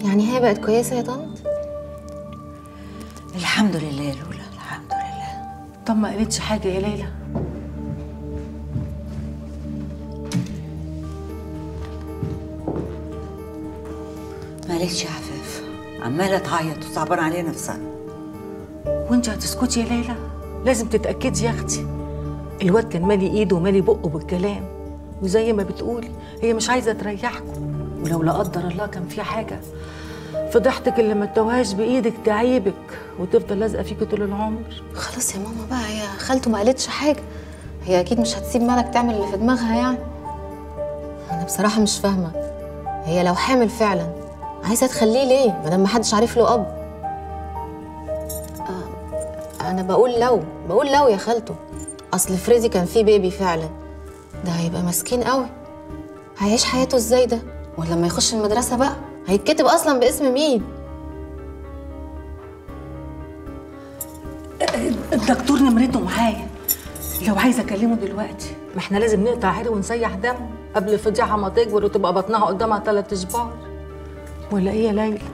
يعني هي بقت كويسه يا طنط الحمد لله يا لولا الحمد لله طب ما قالتش حاجه يا ليلى معلش يا عفاف عماله تعيط وصعبان عليها نفسها وانت هتسكتي يا ليلى لازم تتاكدي يا اختي الواد كان مالي ايده ومالي بقه بالكلام وزي ما بتقولي هي مش عايزه تريحكم ولو لا قدر الله كان في حاجه فضحتك اللي ما ادوهاش بايدك تعيبك وتفضل لازقه فيكي طول العمر خلاص يا ماما بقى هي خالته ما قالتش حاجه هي اكيد مش هتسيب مالك تعمل اللي في دماغها يعني انا بصراحه مش فاهمه هي لو حامل فعلا عايزه تخليه ليه ما دام محدش عارف له اب آه انا بقول لو بقول لو يا خالته اصل فريدي كان فيه بيبي فعلا ده هيبقى مسكين قوي هيعيش حياته ازاي ده ولما يخش المدرسه بقى هيتكتب اصلا باسم مين الدكتور نمرته معايا لو عايزه اكلمه دلوقتي ما احنا لازم نقطع عرق ونسيح دم قبل الفضيحه ما تكبر وتبقى بطنها قدامها ثلاث اشبار ولا ايه يا ليلى